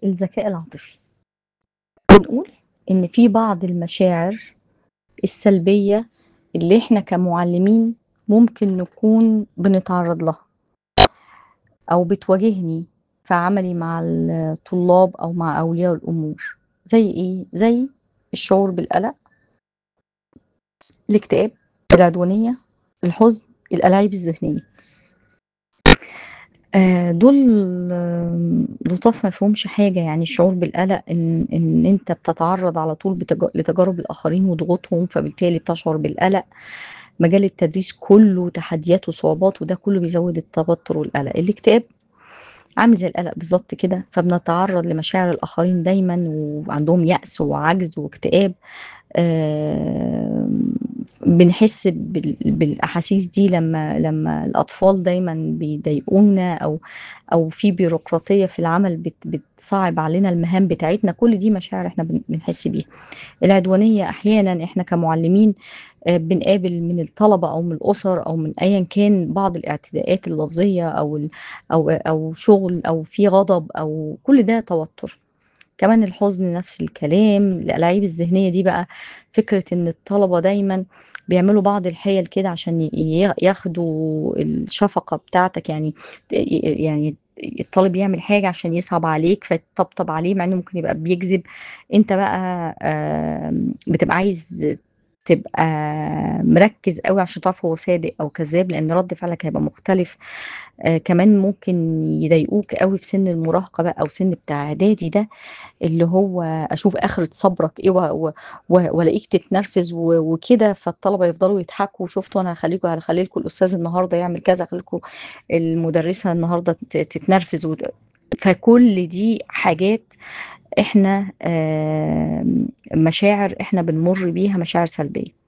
الذكاء العاطفي بنقول إن في بعض المشاعر السلبية اللي إحنا كمعلمين ممكن نكون بنتعرض لها أو بتواجهني في عملي مع الطلاب أو مع أولياء الأمور زي إيه؟ زي الشعور بالقلق الاكتئاب العدوانية الحزن الألاعيب الذهنية آه، دول آه، لطاف ما فيهمش حاجة يعني الشعور بالقلق إن, إن أنت بتتعرض على طول بتج... لتجارب الآخرين وضغوطهم فبالتالي بتشعر بالقلق مجال التدريس كله تحديات وصعوبات وده كله بيزود التوتر والقلق الاكتئاب عامل زي القلق بالظبط كده فبنتعرض لمشاعر الآخرين دايما وعندهم يأس وعجز واكتئاب آه بنحس بالأحاسيس دي لما لما الأطفال دايما بيضايقونا أو أو في بيروقراطية في العمل بت بتصعب علينا المهام بتاعتنا كل دي مشاعر احنا بنحس بيها العدوانية أحيانا احنا كمعلمين بنقابل من الطلبة أو من الأسر أو من أيا كان بعض الاعتداءات اللفظية أو أو أو شغل أو في غضب أو كل ده توتر كمان الحزن نفس الكلام الألاعيب الذهنية دي بقى فكرة إن الطلبة دايما بيعملوا بعض الحيل كده عشان ياخدوا الشفقة بتاعتك يعني يعني الطالب يعمل حاجة عشان يصعب عليك فتطبطب عليه مع انه ممكن يبقى بيكذب انت بقى بتبقى عايز تبقى مركز قوي عشان تعرف هو صادق او كذاب لان رد فعلك هيبقى مختلف آه كمان ممكن يضايقوك قوي في سن المراهقه بقى او سن بتاع اعدادي ده اللي هو اشوف اخره صبرك ايه والاقيك تتنرفز وكده فالطلبه يفضلوا يضحكوا شفتوا انا هخليكم هخلي لكم الاستاذ النهارده يعمل كذا هخلي لكم المدرسه النهارده تتنرفز فكل دي حاجات احنا مشاعر احنا بنمر بيها مشاعر سلبيه